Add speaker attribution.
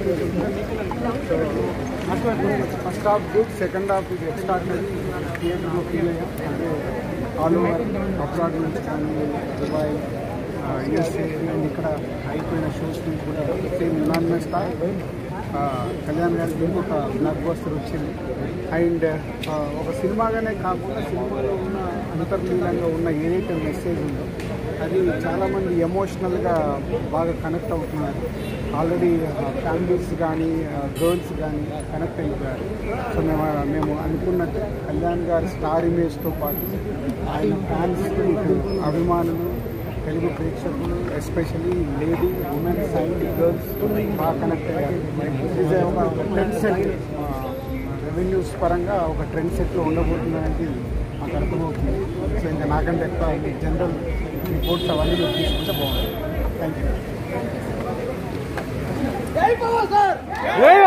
Speaker 1: so first half good second half ఇది extraordinary థియేటర్లో feel అయ్యాం అంటే ఆల్ ఓవర్ అబ్రాడ్ నుంచి కానీ దుబాయ్ యూఎస్ఏ అండ్ ఇక్కడ అయిపోయిన షోస్ నుంచి కూడా సేమ్ యునానిమస్ స్టార్ కళ్యాణ్ గారికి ఇంకొక బ్లాక్ బస్టర్ వచ్చింది అండ్ ఒక సినిమాగానే కాకుండా సినిమాలో ఉన్న అంతర్లీనంగా ఉన్న ఏదైతే మెసేజ్ ఉందో అది చాలామంది ఎమోషనల్గా బాగా కనెక్ట్ అవుతున్నారు ఆల్రెడీ ఫ్యామిలీస్ కానీ గర్ల్స్ కానీ కనెక్ట్ అయిపోయారు సో మేము మేము అనుకున్నట్టు కళ్యాణ్ గారి స్టార్ ఇమేజ్తో పాటు ఆయన ఫ్యాన్స్ అభిమానులు తెలుగు ప్రేక్షకులు especially lady womens and girls బాగా కనెక్ట్ అయ్యారు ఇది ఒక ట్రెండ్ సెట్ రెవెన్యూస్ పరంగా ఒక ట్రెండ్ సెట్లో ఉండబోతుందనేది మాకు అర్థమవుతుంది సో ఇంకా నాకంటే ఎక్కువ జనరల్ రిపోర్ట్స్ అవన్నీ మీరు తీసుకుంటే బాగుంటుంది థ్యాంక్ యూ
Speaker 2: జై